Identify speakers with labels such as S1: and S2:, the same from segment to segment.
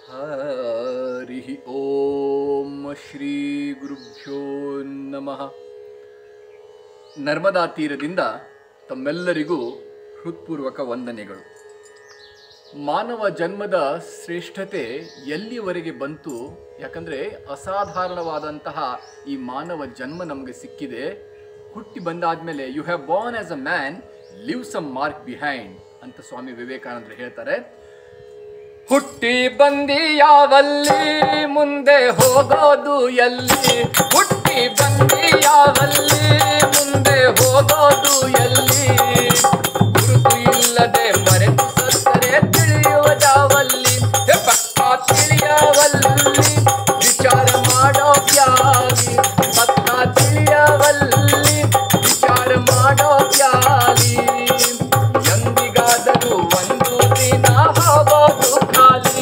S1: ಹರಿ ಓಂ ಶ್ರೀ ಗುರುಭ್ಯೋ ನಮಃ ನರ್ಮದಾ ತೀರದಿಂದ ತಮ್ಮೆಲ್ಲರಿಗೂ ಹೃತ್ಪೂರ್ವಕ ವಂದನೆಗಳು ಮಾನವ ಜನ್ಮದ ಶ್ರೇಷ್ಠತೆ ಎಲ್ಲಿವರೆಗೆ ಬಂತು ಯಾಕಂದರೆ ಅಸಾಧಾರಣವಾದಂತಹ ಈ ಮಾನವ ಜನ್ಮ ನಮಗೆ ಸಿಕ್ಕಿದೆ ಹುಟ್ಟಿ ಬಂದಾದ್ಮೇಲೆ you have born as a man live some mark behind ಅಂತ ಸ್ವಾಮಿ ವಿವೇಕಾನಂದರು ಹೇಳ್ತಾರೆ ಹುಟ್ಟಿ ಬಂದಿ ಯಾವಲ್ಲಿ ಮುಂದೆ ಹೋಗೋದು ಎಲ್ಲಿ ಹುಟ್ಟಿ ಬಂದಿ ಯಾವಲ್ಲಿ ಮುಂದೆ ಹೋಗೋದು ಎಲ್ಲಿ ಗುರುತು ಇಲ್ಲದೆ ಮರೆತು ಸತ್ತರೆ ತಿಳಿಯುವ ಜಾವಲ್ಲಿ ಹೆ ಪಕ್ಕ ತಿಳಿಯವಲ್ಲಿ ವಿಚಾರ ಮಾಡೋ ಪ್ಯಾಲಿ ಪಕ್ಕ ತಿಳಿಯವಲ್ಲಿ ವಿಚಾರ ಮಾಡೋ ಪ್ಯಾಲಿ ಎಂದಿಗಾದರೂ ಒಂದು ದಿನ ಹೋಗೋದು ಖಾಲಿ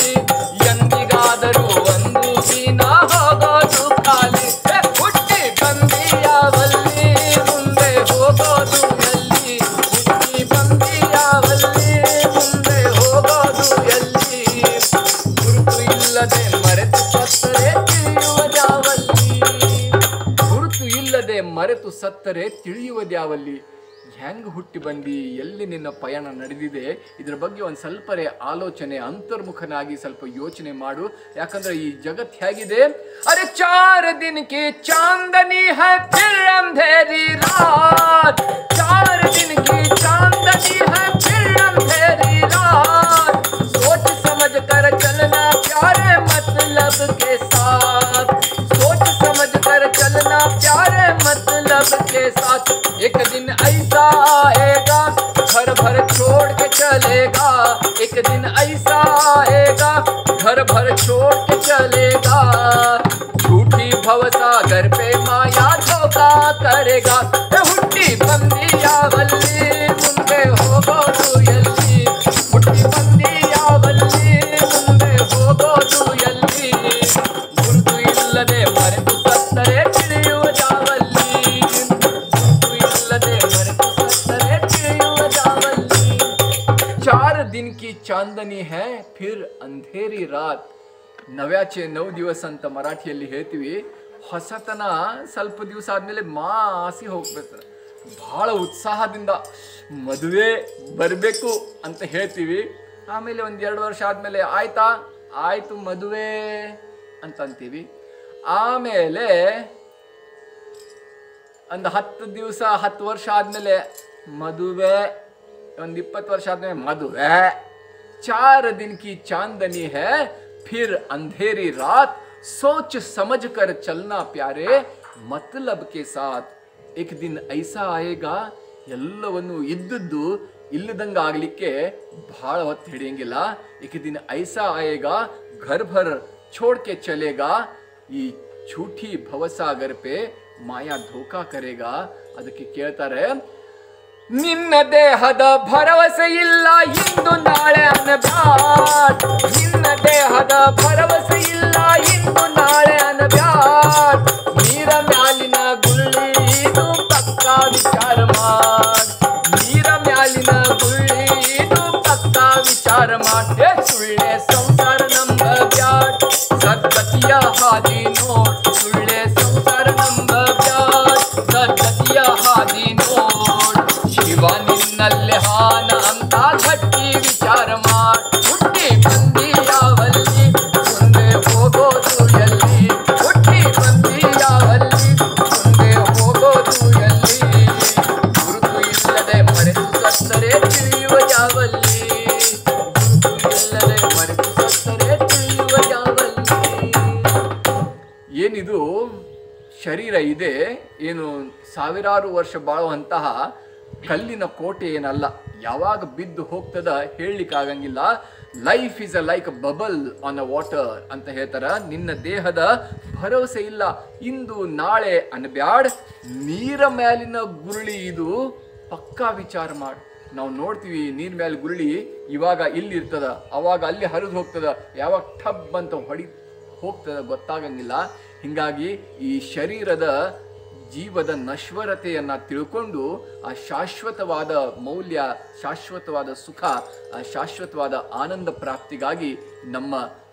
S1: ಎಂದಿಗಾದರೂ ಒಂದು ದಿನ ಹೋಗೋದು ಖಾಲಿ ಹೆ, ಹುಟ್ಟಿ ಬಂದಿಯಾವಲ್ಲಿ ಮುಂದೆ ಹೋಗೋದು ಎಲ್ಲಿ ಹುಟ್ಟಿ ಬಂದಿಯಾವಲ್ಲಿ ಮುಂದೆ ಹೋಗೋದು ಎಲ್ಲಿ ಗುರುತು ಇಲ್ಲದೆ ಮರೆತು ಸತ್ತರೆ ತಿಳಿಯುವ ಜಾವಲ್ಲಿ ಗುರುತು ಇಲ್ಲದೆ ಮರೆತು ಸತ್ತರೆ ತಿಳಿಯುವುದ್ಯಾವಲ್ಲಿ ಹೆಂಗ್ ಹುಟ್ಟಿ ಬಂದಿ ಎಲ್ಲಿ ನಿನ್ನ ಪಯಣ ನಡೆದಿದೆ ಇದ್ರ ಬಗ್ಗೆ ಒಂದು ಸ್ವಲ್ಪರೇ ಆಲೋಚನೆ ಅಂತರ್ಮುಖನಾಗಿ ಸ್ವಲ್ಪ ಯೋಚನೆ ಮಾಡು ಯಾಕಂದ್ರೆ ಈ ಜಗತ್ ಹೇಗಿದೆ ಅರೆ ಚಾರ ದಿನ ಕಿ ಚಾಂದನಿ है फिर अंधेरी रात चार दिन की चांदनी है फिर अंधेरी रात सोच समझ कर चलना प्यारे मतलब के साथ सोच समझ कर चलना प्यारे मतलब के साथ एक दिन ऐसा आएगा घर भर छोड़ के चलेगा एक दिन ऐसा आएगा घर भर छोड़ के चलेगा झूठी भवसागर पे माया धोखा करेगा ए हुट्टी ಬಂದಿಯಾವಲ್ಲಿ ಮುಂದೆ ಹೋಗೋದು ಎಲ್ಲಿ ಹುಟ್ಟಿ ಬಂದಿಯಾವಲ್ಲಿ ಮುಂದೆ ಹೋಗೋದು ಎಲ್ಲಿ ಗುರುತು ಇಲ್ಲದೆ ಮರೆತು ಸತ್ತರೆ ತಿಳಿಯುವ ಜಾವಲ್ಲಿ ಗುರುತು ಇಲ್ಲದೆ ಮರೆತು ಸತ್ತರೆ ತಿಳಿಯುವ ಜಾವಲ್ಲಿ चार दिन की चांदनी है फिर अंधेरी रात ನವ್ಯಾಚೆ ನವ ದಿವಸ ಅಂತ ಮರಾಠಿಯಲ್ಲಿ ಹೇಳ್ತೀವಿ ಹೊಸತನ ಸ್ವಲ್ಪ ದಿವಸ ಆದಮೇಲೆ ಮಾಸಿ ಹೋಗ್ಬೇಕು ಬಹಳ ಉತ್ಸಾಹದಿಂದ ಮದುವೆ ಬರಬೇಕು ಅಂತ ಹೇಳ್ತೀವಿ ಆಮೇಲೆ ಒಂದು ಎರಡು ವರ್ಷ ಆದಮೇಲೆ ಆಯ್ತಾ ಆಯ್ತು ಮದುವೆ ಅಂತ ಅಂತೀವಿ ಆಮೇಲೆ ಒಂದು ಹತ್ತು ದಿವಸ ಹತ್ತು ವರ್ಷ ಆದಮೇಲೆ ಮದುವೆ ಒಂದು ಇಪ್ಪತ್ತು ವರ್ಷ ಆದ್ಮೇಲೆ ಮದುವೆ चार दिन की चांदनी है फिर अंधेरी रात सोच समझ कर चलना प्यारे मतलब के साथ एक दिन ऐसा आएगा ಎಲ್ಲವನ್ನು ಇದ್ದದ್ದು ಇಲ್ಲದಂಗ ಆಗ್ಲಿಕ್ಕೆ ಬಹಳ ಹೊತ್ತು ಹಿಡಿಯಂಗಿಲ್ಲ ಏಕ ದಿನ ಐಸಾ ಆಯೇಗಾ ಘರ್ ಭರ್ छोड़ के चलेगा ಈ ಛೂಟಿ ಭವಸಾಗರ್ ಪೇ ಮಾಯಾ ಧೋಕಾ ಕರೆಗಾ ಅದಕ್ಕೆ ಕೇಳ್ತಾರೆ ನಿನ್ನ ದೇಹದ ಭರವಸೆ ಇಲ್ಲ ಇಂದು ನಾಳೆ ಅನಬ್ಯಾಟ್ ನಿನ್ನ ದೇಹದ ಭರವಸೆ ಇಲ್ಲ ಇಂದು ನಾಳೆ ಅನಬ್ಯಾಟ್ ನೀರ ಮ್ಯಾಲಿನ ಗುಳ್ಳಿ ಇದು ಪಕ್ಕ ವಿಚಾರ ಮಾಡ್ ನೀರ ಮ್ಯಾಲಿನ ಗುಳ್ಳಿ ಇದು ಪಕ್ಕ ವಿಚಾರ ಮಾಡ್ ಹೇ ಸುಳ್ಳೆ ಸಂಸಾರ ನಂಬ ಬ್ಯಾಟ್ ಸದ್ಗತಿಯ ಹಾದಿ ನೋಡ್ ಸುಳ್ಳೆ ಸಂಸಾರ ನಂಬ ಬ್ಯಾಟ್ ಸದ್ಗತಿಯ ಹಾದಿ ನೋಡ್ ಶಿವ ನಿನ್ನಲ್ಲಿ ಹಾನ ಅಂತ ಗಟ್ಟಿ ವಿಚಾರ ಮಾಡ್ ಹುಟ್ಟಿ ಬಂದಿ ಯಾವಲ್ಲಿ ಮುಂದೆ ಹೋಗೋದು ಎಲ್ಲಿ ಹುಟ್ಟಿ ಬಂದಿ ಯಾವಲ್ಲಿ ಮುಂದೆ ಹೋಗೋದು ಎಲ್ಲಿ ಗುರುತು ಇಲ್ಲದೆ ಮರೆತು ಸತ್ತರೆ ತಿಳಿಯುವ ಯಾವಲ್ಲಿ ಗುರುತು ಇಲ್ಲದೆ ಮರೆತು ಸತ್ತರೆ ತಿಳಿಯುವ ಯಾವಲ್ಲಿ ಏನಿದು ಶರೀರ ಇದೆ ಏನು ಸಾವಿರಾರು ವರ್ಷ ಬಾಳುವಂತಹ ಕಲ್ಲಿನ ಕೋಟೆ ಏನಲ್ಲ ಯಾವಾಗ ಬಿದ್ದು ಹೋಗ್ತದ ಹೇಳಲಿಕ್ಕಾಗಂಗಿಲ್ಲ life is a like bubble on a water ಅಂತ ಹೇಳ್ತಾರ ನಿನ್ನ ದೇಹದ ಭರವಸೆ ಇಲ್ಲ ಇಂದು ನಾಳೆ ಅನ್ಬ್ಯಾಡ್ ನೀರ ಮೇಲಿನ ಗುರುಳಿ ಇದು ಪಕ್ಕಾ ವಿಚಾರ ಮಾಡು ನಾವು ನೋಡ್ತೀವಿ ನೀರ್ ಮೇಲೆ ಗುರುಳಿ ಇವಾಗ ಇಲ್ಲಿ ಇರ್ತದ ಅವಾಗ ಅಲ್ಲಿ ಹರಿದು ಹೋಗ್ತದ ಯಾವಾಗ ಟಬ್ ಅಂತ ಹೊಡಿ ಹೋಗ್ತದೆ ಗೊತ್ತಾಗಂಗಿಲ್ಲ ಹಿಂಗಾಗಿ ಈ ಶರೀರದ ಜೀವದ ನಶ್ವರತೆಯನ್ನ ತಿಳ್ಕೊಂಡು ಆ ಶಾಶ್ವತವಾದ ಮೌಲ್ಯ ಶಾಶ್ವತವಾದ ಸುಖ ಆ ಶಾಶ್ವತವಾದ ಆನಂದ ಪ್ರಾಪ್ತಿಗಾಗಿ ನಮ್ಮ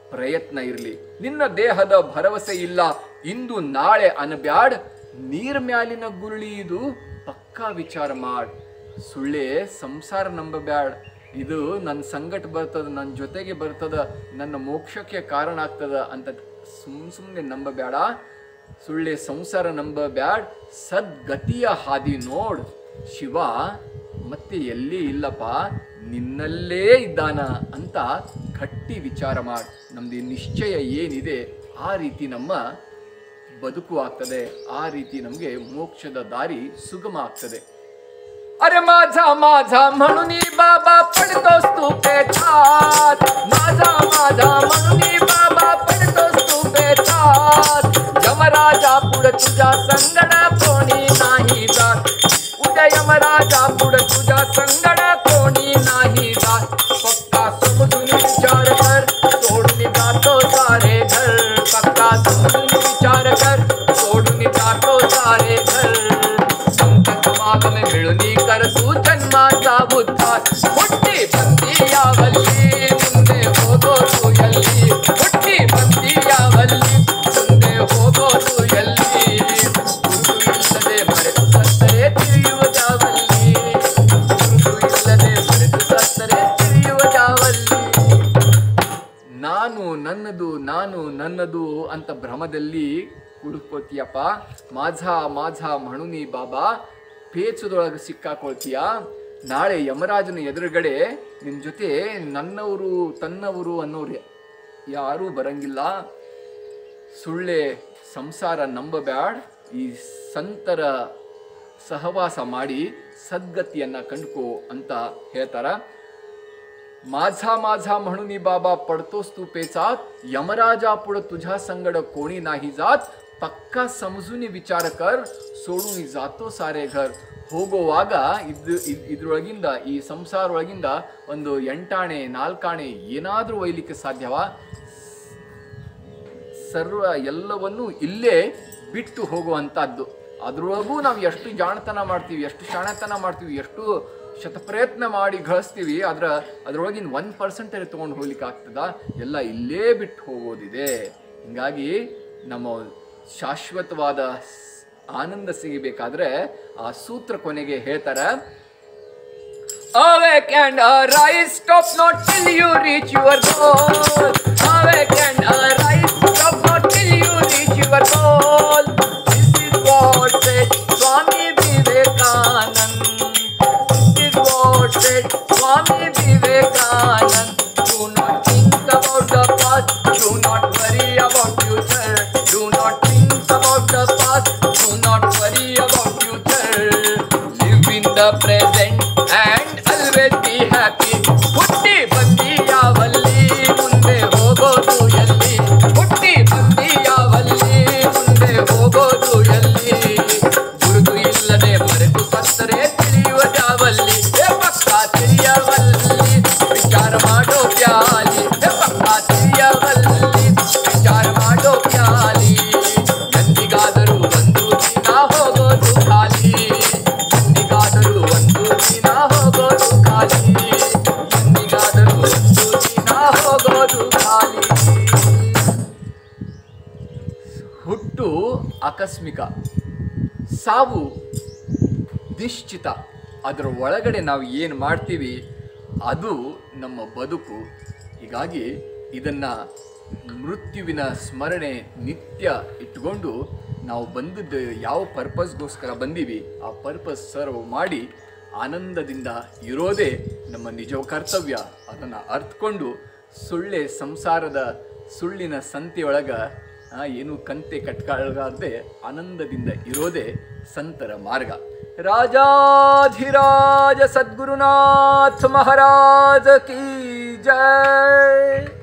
S1: ಪ್ರಯತ್ನ ಇರಲಿ ನಿನ್ನ ದೇಹದ ಭರವಸೆ ಇಲ್ಲ ಇಂದು ನಾಳೆ ಅನಬ್ಯಾಡ್ ನೀರ್ ಮ್ಯಾಲಿನ ಗುರುಳಿ ಇದು ಪಕ್ಕಾ ವಿಚಾರ ಮಾಡ್ ಸುಳ್ಳೆ ಸಂಸಾರ ನಂಬಬ್ಯಾಡ್ ಇದು ನನ್ನ ಸಂಗಟ ಬರ್ತದ ನನ್ನ ಜೊತೆಗೆ ಬರ್ತದ ನನ್ನ ಮೋಕ್ಷಕ್ಕೆ ಕಾರಣ ಆಗ್ತದ ಅಂತ ಸುಮ್ ಸುಮ್ಮನೆ ನಂಬಬೇಡ ಸುಳ್ಳೆ ಸಂಸಾರ ನಂಬಬ್ಯಾಡ್ ಸದ್ಗತಿಯ ಹಾದಿ ನೋಡ್ ಶಿವ ಮತ್ತೆ ಎಲ್ಲಿ ಇಲ್ಲಪ್ಪ ನಿನ್ನಲ್ಲೇ ಇದ್ದಾನ ಅಂತ ಗಟ್ಟಿ ವಿಚಾರ ಮಾಡ್ ನಮ್ದು ನಿಶ್ಚಯ ಏನಿದೆ ಆ ರೀತಿ ನಮ್ಮ ಬದುಕು ಆಗ್ತದೆ ಆ ರೀತಿ ನಮಗೆ ಮೋಕ್ಷದ ದಾರಿ ಸುಗಮ ಆಗ್ತದೆ अरे माझा माझा म्हणून बाबा पडतोस तू पेचात माझा माझा म्हणून बाबा पडतोस तू पेचात यमराजा पुढे तुझ्या संगड कोणी नाही जात उद्या यमराजा पुढे तुझ्या संगड कोणी नाही जात पक्का समजून विचार कर सोडून जातो सारे घर पक्का समजून विचार कर सोडून जातो सारे घर संत समागम मिळूनी करसू जन्माचा उद्धार ಹುಟ್ಟಿ ಬಂದಿಯಾವಲ್ಲಿ ಮುಂದೆ ಹೋಗೋದು ಎಲ್ಲಿ ಹುಟ್ಟಿ ಬಂದಿಯಾವಲ್ಲಿ ಮುಂದೆ ಹೋಗೋದು ಎಲ್ಲಿ ಗುರು ಇಲ್ಲದೆ ಮರೆತು ಸತ್ತರೆ ತಿರುಯುವುದಾವಲ್ಲಿ ಗುರು ಇಲ್ಲದೆ ಮರೆತು ಸತ್ತರೆ ತಿರುಯುವುದಾವಲ್ಲಿ ನಾನು ನನ್ನದು ನಾನು ನನ್ನದು ಅಂತ ಭ್ರಮದಲ್ಲಿ ಕುಡುಕೋತೀಯಪ್ಪ ಮಾಝಾ ಮಾಝಾ ಮಣುನಿ ಬಾಬಾ ಪೇಚದೊಳಗೆ ಸಿಕ್ಕಾಕೊಳ್ತೀಯ ನಾಳೆ ಯಮರಾಜನ ಎದುರುಗಡೆ ನಿನ್ನ ಜೊತೆ ನನ್ನವರು ತನ್ನವರು ಅನ್ನೋರು ಯಾರೂ ಬರಂಗಿಲ್ಲ ಸುಳ್ಳೆ ಸಂಸಾರ ನಂಬಬ್ಯಾಡ್ ಈ ಸಂತರ ಸಹವಾಸ ಮಾಡಿ ಸದ್ಗತಿಯನ್ನ ಕಂಡ್ಕೋ ಅಂತ ಹೇಳ್ತಾರ माझा माझा म्हणून बाबा पडतोस तू पेचात यमराजा पुढं तुझ्या संगड कोणी नाही जात ಪಕ್ಕಾ ಸಮಜೂನಿ ವಿಚಾರ ಕರ್ ಸೋಡು ಜಾತೋ ಸಾರೆ ಘರ್ ಹೋಗುವಾಗ ಇದ್ ಇದ್- ಇದ್ರೊಳಗಿಂದ ಈ ಸಂಸಾರ ಒಳಗಿಂದ ಒಂದು ಎಂಟಾಣೆ ನಾಲ್ಕಾಣೆ ಏನಾದ್ರೂ ಒಯ್ಲಿಕ್ಕೆ ಸಾಧ್ಯವಾ ಸರ್ವ ಎಲ್ಲವನ್ನೂ ಇಲ್ಲೇ ಬಿಟ್ಟು ಹೋಗುವಂಥದ್ದು ಅದ್ರೊಳಗೂ ನಾವು ಎಷ್ಟು ಜಾಣತನ ಮಾಡ್ತೀವಿ ಎಷ್ಟು ಶಾಣತನ ಮಾಡ್ತೀವಿ ಎಷ್ಟು ಶತಪ್ರಯತ್ನ ಮಾಡಿ ಗಳಿಸ್ತೀವಿ ಅದ್ರ ಅದ್ರೊಳಗಿನ ಒನ್ ಪರ್ಸೆಂಟೇ ತೊಗೊಂಡು ಹೋಗ್ಲಿಕ್ಕೆ ಆಗ್ತದ ಎಲ್ಲ ಇಲ್ಲೇ ಬಿಟ್ಟು ಹೋಗೋದಿದೆ ಹಿಂಗಾಗಿ ನಮ್ಮ ಶಾಶ್ವತವಾದ ಸ್- ಆನಂದ ಸಿಗಬೇಕಾದ್ರೆ ಆ ಸೂತ್ರ ಕೊನೆಗೆ ಹೇಳ್ತಾರೆ Awake and arise, stop not till you reach your goal. Awake and arise, stop not till you reach your goal. This is what said Swami Vivekanand. This is what said Swami Vivekanand. Do not think about the past, do not worry about future. Do not think about the past, do not worry about future. Live in the present and always be happy. ಹುಟ್ಟಿ ಬಂದಿಯಾವಲ್ಲಿ ಮುಂದೆ ಹೋಗೋದು ಎಲ್ಲಿ ಹುಟ್ಟಿ ಬಂದಿಯಾವಲ್ಲಿ ಮುಂದೆ ಹೋಗೋದು ಎಲ್ಲಿ ಗುರುತು ಇಲ್ಲದೆ ಮರೆತು ಸತ್ತರೆ ತಿಳಿಯುವ ಜಾವಲ್ಲಿ ಹೇ ಪಕ್ಕ ತಿಳಿಯವಲ್ಲಿ ವಿಚಾರ ಮಾಡೋ ಪ್ಯಾಲಿ ಹೇ ಪಕ್ಕ ತಿಳಿಯವಲ್ಲಿ ವಿಚಾರ ಮಾಡೋ ಪ್ಯಾಲಿ ಎಂದಿಗಾದರೂ ಒಂದು ದಿನ ಹೋಗೋದು ಖಾಲಿ ಎಂದಿಗಾದರೂ ಒಂದು ದಿನ ಹೋಗೋದು ಖಾಲಿ ಎಂದಿಗಾದರೂ ಒಂದು ದಿನ ಹೋಗೋದು ಖಾಲಿ ಹುಟ್ಟು ಆಕಸ್ಮಿಕ ಸಾವು ನಿಶ್ಚಿತ ಅದರ ಒಳಗಡೆ ನಾವು ಏನು ಮಾಡ್ತೀವಿ ಅದು ನಮ್ಮ ಬದುಕು ಹೀಗಾಗಿ ಇದನ್ನ ಮೃತ್ಯುವಿನ ಸ್ಮರಣೆ ನಿತ್ಯ ಇಟ್ಕೊಂಡು ನಾವು ಬಂದದ್ದು ಯಾವ ಪರ್ಪಸ್ಗೋಸ್ಕರ ಬಂದೀವಿ ಆ ಪರ್ಪಸ್ ಸರ್ವ್ ಮಾಡಿ ಆನಂದದಿಂದ ಇರೋದೇ ನಮ್ಮ ನಿಜ ಕರ್ತವ್ಯ ಅದನ್ನು ಅರ್ಥಕೊಂಡು ಸುಳ್ಳೆ ಸಂಸಾರದ ಸುಳ್ಳಿನ ಸಂತೆಯೊಳಗ ಆ, ಏನು ಕಂತೆ ಕಟ್ಕಾಳಗಾರದೆ ಆನಂದದಿಂದ ಇರೋದೇ ಸಂತರ ಮಾರ್ಗ ರಾಜಾಧಿರಾಜ ಸದ್ಗುರುನಾಥ ಮಹಾರಾಜ ಕಿ ಜಯ